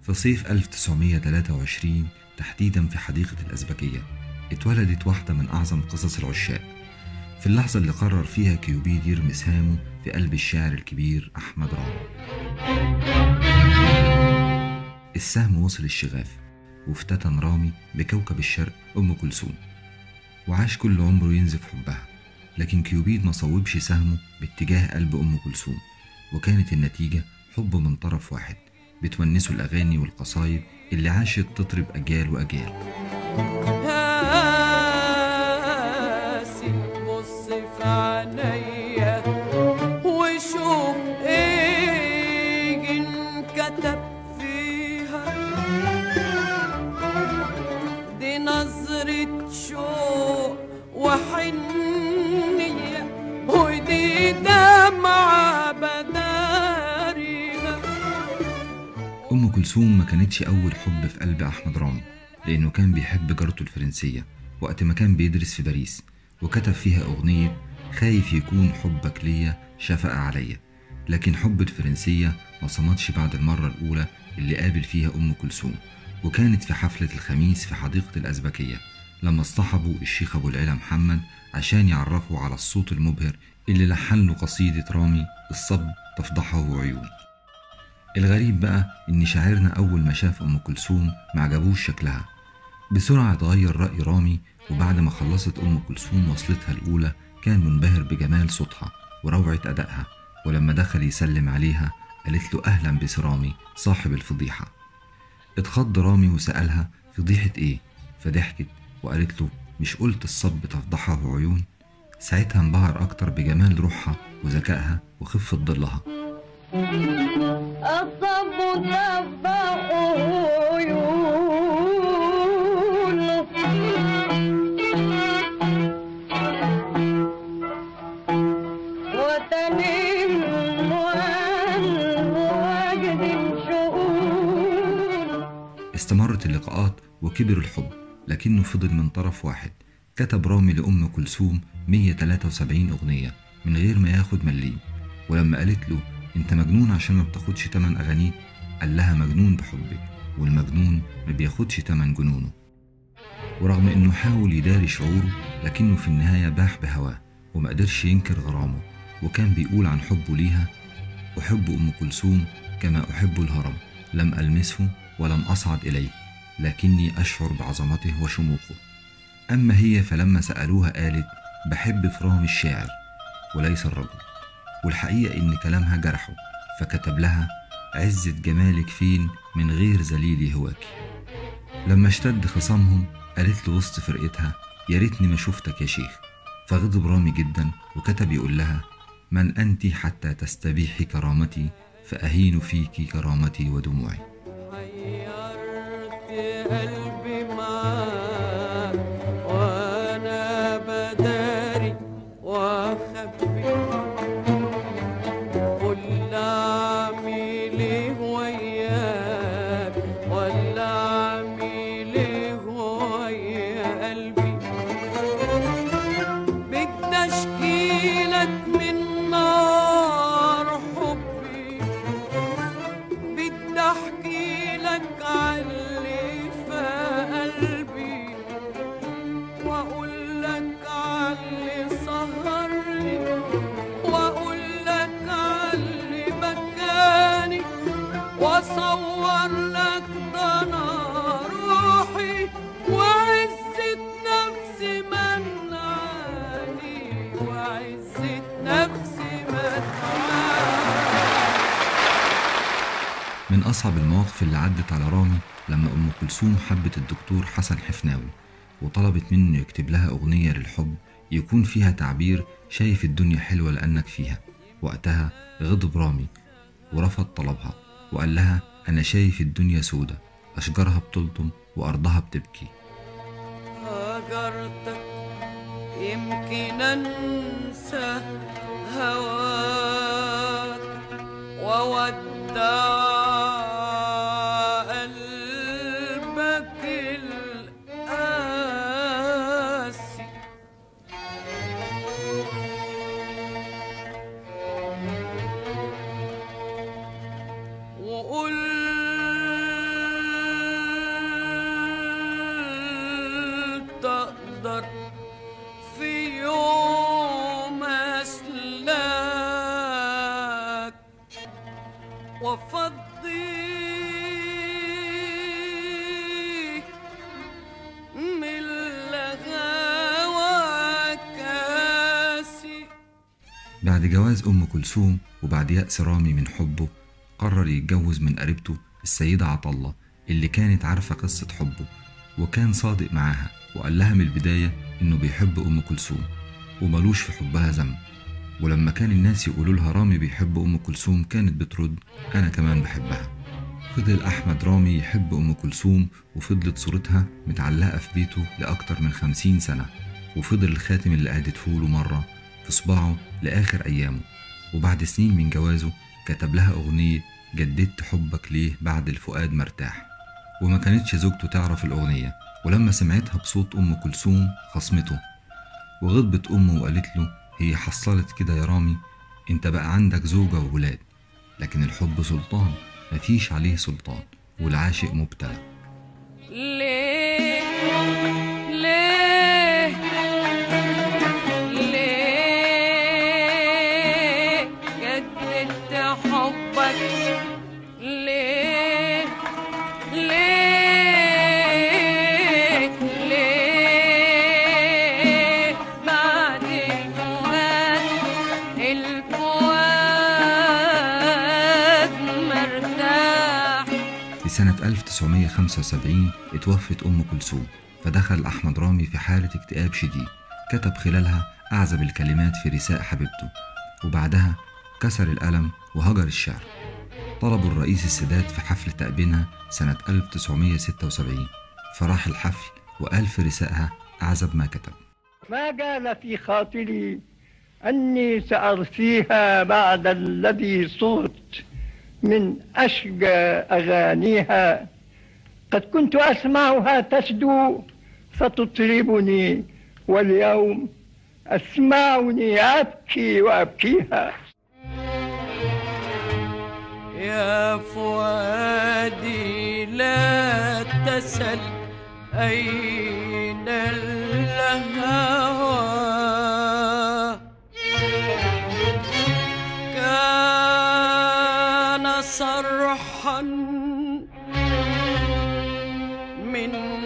في صيف 1923 تحديدا في حديقة الأزبكية اتولدت واحدة من أعظم قصص العشاق في اللحظة اللي قرر فيها كيوبيد يرمي سهامه في قلب الشاعر الكبير أحمد رامي السهم وصل الشغاف وافتتن رامي بكوكب الشرق أم كلثوم وعاش كل عمره ينزف حبها لكن كيوبيد ما صوبش سهمه باتجاه قلب أم كلثوم وكانت النتيجة حب من طرف واحد بتونسه الأغاني والقصايد اللي عاشت تطرب أجيال وأجيال هاسي بص في عينيا وشوف ايه انكتب فيها دي نظرة شوق وحنية ودي دمعة بداريها أم كلثوم ما كانتش أول حب في قلب أحمد رامي لأنه كان بيحب جارته الفرنسية وقت ما كان بيدرس في باريس وكتب فيها أغنية خايف يكون حبك ليا شفقة عليا لكن حب الفرنسية ما صمتش بعد المرة الأولى اللي قابل فيها أم كلثوم وكانت في حفلة الخميس في حديقة الأزبكية لما اصطحبوا الشيخ أبو العلا محمد عشان يعرفوا على الصوت المبهر اللي لحن له قصيدة رامي الصب تفضحه عيون الغريب بقى إن شاعرنا أول ما شاف أم كلثوم ما عجبوش شكلها بسرعة اتغير رأي رامي وبعد ما خلصت أم كلثوم وصلتها الأولى كان منبهر بجمال صوتها وروعة أدائها ولما دخل يسلم عليها قالت له أهلا بسرامي صاحب الفضيحة اتخض رامي وسألها فضيحة إيه فضحكت وقالت له مش قلت الصب تفضحه عيون ساعتها انبهر أكتر بجمال روحها وذكائها وخفة ظلها الصب تفضح عيونه وتنم عن وجد شؤون استمرت اللقاءات وكبر الحب لكنه فضل من طرف واحد كتب رامي لأم كلثوم 173 أغنية من غير ما ياخد مليم ولما قالت له انت مجنون عشان ما بتاخدش تمن أغانيك قال لها مجنون بحبك والمجنون ما بياخدش تمن جنونه ورغم انه حاول يداري شعوره لكنه في النهاية باح بهواه وما قدرش ينكر غرامه وكان بيقول عن حبه ليها أحب أم كلثوم كما أحب الهرم لم ألمسه ولم أصعد إليه لكني أشعر بعظمته وشموخه أما هي فلما سألوها قالت بحب فرام الشاعر وليس الرجل والحقيقة إن كلامها جرحه فكتب لها عزة جمالك فين من غير ذليل هواك لما اشتد خصامهم قالت له وسط فرقتها يا ريتني ما شفتك يا شيخ فغضب رامي جدا وكتب يقول لها من أنت حتى تستبيحي كرامتي فأهين فيك كرامتي ودموعي حيرت قلبي معاك وانا بداري واخبي قول اعمل ايه وياك ولا اعمل ايه ويا قلبي بدي اشكيلك من نار حبي بدي احكي لك عاللي في قلبي واقول لك عاللي سهرني واقول لك عاللي بكاني واصور لك ضنا روحي وعزة نفسي منعاني وعزة نفسي منعاني من أصعب المواقف اللي عدت على رامي لما أم كلثوم حبت الدكتور حسن حفناوي وطلبت منه يكتب لها أغنية للحب يكون فيها تعبير شايف الدنيا حلوة لأنك فيها وقتها غضب رامي ورفض طلبها وقال لها أنا شايف الدنيا سودة أشجارها بتلطم وأرضها بتبكي هجرتك يمكن انسى هواك وودع قلبك القاسي وقلت وفضي من الهوى كاسي بعد جواز أم كلثوم وبعد يأس رامي من حبه قرر يتجوز من قريبته السيدة عطلة اللي كانت عارفة قصة حبه وكان صادق معاها وقال لها من البداية إنه بيحب أم كلثوم وملوش في حبها ذنب ولما كان الناس يقولوا لها رامي بيحب أم كلثوم كانت بترد أنا كمان بحبها فضل أحمد رامي يحب أم كلثوم وفضلت صورتها متعلقة في بيته لأكتر من خمسين سنة وفضل الخاتم اللي أهدته له مرة في صباعه لآخر أيامه وبعد سنين من جوازه كتب لها أغنية جددت حبك ليه بعد الفؤاد مرتاح وما كانتش زوجته تعرف الأغنية ولما سمعتها بصوت أم كلثوم خصمته وغضبت أمه وقالت له هي حصلت كده يا رامي انت بقى عندك زوجة وولاد لكن الحب سلطان مفيش عليه سلطان والعاشق مبتلى ليه ليه ليه جددت حبك ليه ليه ليه بعد الفؤاد الفؤاد مرتاح في سنة 1975 اتوفت أم كلثوم فدخل أحمد رامي في حالة اكتئاب شديد كتب خلالها أعزب الكلمات في رثاء حبيبته وبعدها كسر القلم وهجر الشعر طلبوا الرئيس السادات في حفل تأبينها سنة 1976 فراح الحفل وقال في رثائها أعزب ما كتب ما قال في خاطري أني سأرثيها بعد الذي صرت من أشقى أغانيها قد كنت أسمعها تشدو فتطربني واليوم أسمعني أبكي وأبكيها يا فؤادي لا تسل أين الهوى كان صرحا من